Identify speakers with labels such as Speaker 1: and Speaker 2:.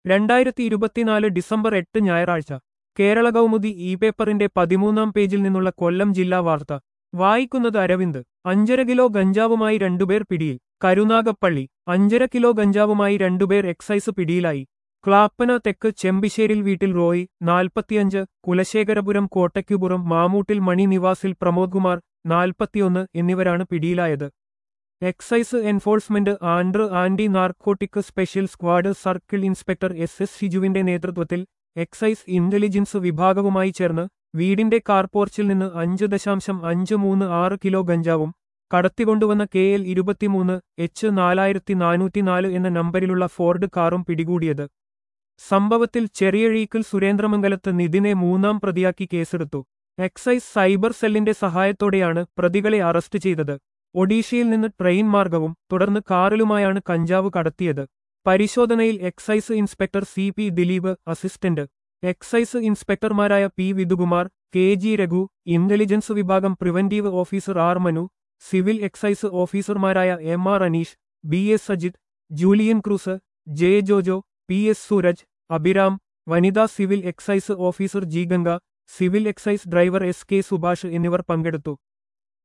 Speaker 1: രണ്ടായിരത്തി ഇരുപത്തിനാല് ഡിസംബർ എട്ട് ഞായറാഴ്ച കേരള കൗമുദി ഇ പേപ്പറിന്റെ പതിമൂന്നാം പേജിൽ നിന്നുള്ള കൊല്ലം ജില്ലാ വാർത്ത വായിക്കുന്നത് അരവിന്ദ് അഞ്ചര കിലോ ഗഞ്ചാവുമായി രണ്ടുപേർ പിടിയിൽ കരുനാഗപ്പള്ളി അഞ്ചര കിലോ ഗഞ്ചാവുമായി രണ്ടുപേർ എക്സൈസ് പിടിയിലായി ക്ലാപ്പന തെക്ക് ചെമ്പിശ്ശേരിൽ വീട്ടിൽ റോയ് നാൽപ്പത്തിയഞ്ച് കുലശേഖരപുരം കോട്ടയ്ക്കുപുറം മാമൂട്ടിൽ മണി നിവാസിൽ പ്രമോദ് കുമാർ നാൽപ്പത്തിയൊന്ന് എന്നിവരാണ് പിടിയിലായത് excise enforcement and anti narcotic special squad circle inspector S S ഷിജുവിന്റെ നേതൃത്വത്തിൽ എക്സൈസ് ഇന്റലിജൻസ് വിഭാഗവുമായി ചേർന്ന് വീടിന്റെ കാർപോർച്ചിൽ നിന്ന് അഞ്ച് ദശാംശം അഞ്ച് മൂന്ന് ആറ് കിലോ ഗഞ്ചാവും കടത്തിക്കൊണ്ടുവന്ന കെ എൽ ഇരുപത്തിമൂന്ന് എച്ച് നാലായിരത്തി നാനൂറ്റിനാല് എന്ന നമ്പരിലുള്ള ഫോർഡ് കാറും പിടികൂടിയത് സംഭവത്തിൽ ചെറിയഴീക്കൽ സുരേന്ദ്രമംഗലത്ത് നിതിനെ മൂന്നാം പ്രതിയാക്കി കേസെടുത്തു എക്സൈസ് സൈബർ സെല്ലിന്റെ സഹായത്തോടെയാണ് പ്രതികളെ അറസ്റ്റ് ചെയ്തത് ഒഡീഷയിൽ നിന്ന് ട്രെയിൻ മാർഗവും തുടർന്ന് കാറിലുമായാണ് കഞ്ചാവ് കടത്തിയത് പരിശോധനയിൽ excise inspector C P Dileep assistant excise ഇൻസ്പെക്ടർമാരായ P Vidhukumar K G Raghu intelligence വിഭാഗം preventive officer R Manu civil excise ഓഫീസർമാരായ M R Aneesh B S Sajith Julian Cruz J Jojo P S Sooraj Abhiram വനിതാ civil excise officer G Ganga civil excise driver S K Subhash എന്നിവർ പങ്കെടുത്തു